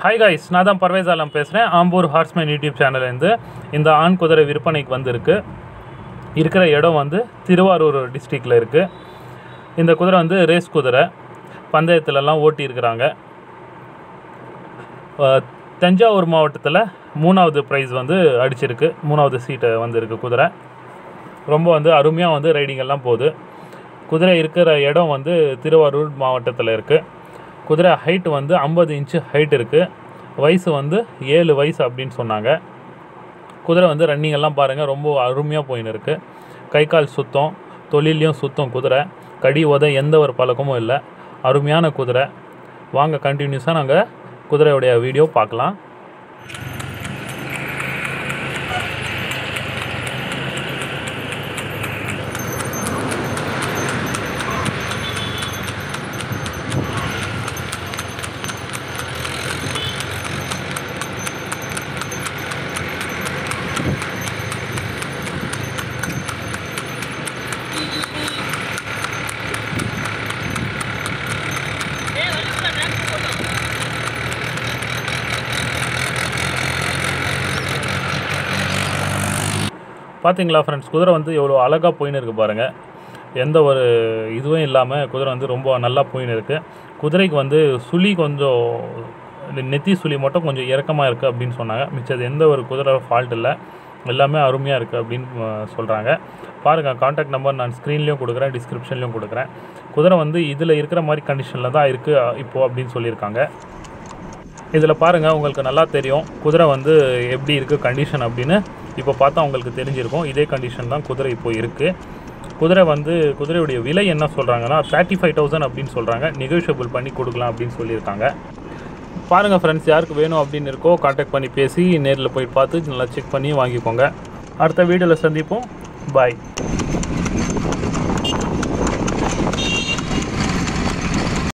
hi guys நான் தான் பர்வேஸ் ஆலம் பேசுகிறேன் ஆம்பூர் ஹார்ஸ்மேன் யூடியூப் சேனல்லேருந்து இந்த ஆண் குதிரை விற்பனைக்கு வந்திருக்கு இருக்கிற இடம் வந்து திருவாரூர் டிஸ்ட்ரிக்டில் இருக்குது இந்த குதிரை வந்து ரேஸ் குதிரை பந்தயத்துலலாம் ஓட்டி இருக்கிறாங்க அஹ், தஞ்சாவூர் மாவட்டத்தில் மூணாவது ப்ரைஸ் வந்து அடிச்சிருக்கு மூணாவது சீட்டை வந்திருக்கு குதிரை ரொம்ப வந்து அருமையாக வந்து ரைடிங் எல்லாம் போகுது குதிரை இருக்கிற இடம் வந்து திருவாரூர் மாவட்டத்தில் இருக்குது குதிரை ஹைட் வந்து ஐம்பது இன்ச்சு ஹைட் இருக்குது வயசு வந்து ஏழு வயசு அப்படின்னு சொன்னாங்க குதிரை வந்து ரன்னிங் எல்லாம் பாருங்கள் ரொம்ப அருமையாக போயின்னு இருக்குது கை கால் சுத்தம் தொழிலையும் சுத்தம் குதிரை கடி உத எந்த ஒரு பழக்கமும் இல்லை அருமையான குதிரை வாங்க கண்டினியூஸாக நாங்கள் குதிரையுடைய வீடியோ பார்க்கலாம் பார்த்தீங்களா ஃப்ரெண்ட்ஸ் குதிரை வந்து எவ்வளோ அழகாக போயின்னு இருக்கு பாருங்கள் எந்த ஒரு இதுவும் இல்லாமல் குதிரை வந்து ரொம்ப நல்லா போயின்னு இருக்கு குதிரைக்கு வந்து சுழி கொஞ்சம் இந்த நெத்தி சுழி மட்டும் கொஞ்சம் இறக்கமாக இருக்குது அப்படின்னு சொன்னாங்க மிச்சது எந்த ஒரு குதிரை ஃபால்ட் இல்லை எல்லாமே அருமையாக இருக்குது அப்படின்னு சொல்கிறாங்க பாருங்கள் காண்டாக்ட் நம்பர் நான் ஸ்க்ரீன்லேயும் கொடுக்குறேன் டிஸ்கிரிப்ஷன்லேயும் கொடுக்குறேன் குதிரை வந்து இதில் இருக்கிற மாதிரி கண்டிஷனில் தான் இருக்குது இப்போது அப்படின்னு சொல்லியிருக்காங்க இதில் பாருங்கள் உங்களுக்கு நல்லா தெரியும் குதிரை வந்து எப்படி இருக்குது கண்டிஷன் அப்படின்னு இப்போ பார்த்தா உங்களுக்கு தெரிஞ்சிருக்கும் இதே கண்டிஷன் தான் குதிரை இப்போ இருக்குது குதிரை வந்து குதிரையுடைய விலை என்ன சொல்கிறாங்கன்னா தேர்ட்டி ஃபைவ் தௌசண்ட் அப்படின்னு சொல்கிறாங்க நெகோஷியபிள் பண்ணி கொடுக்கலாம் அப்படின்னு சொல்லியிருக்காங்க பாருங்கள் ஃப்ரெண்ட்ஸ் யாருக்கு வேணும் அப்படின்னு இருக்கோ காண்டாக்ட் பண்ணி பேசி நேரில் போய் பார்த்து நல்லா செக் பண்ணி வாங்கிக்கோங்க அடுத்த வீடியோவில் சந்திப்போம் பாய்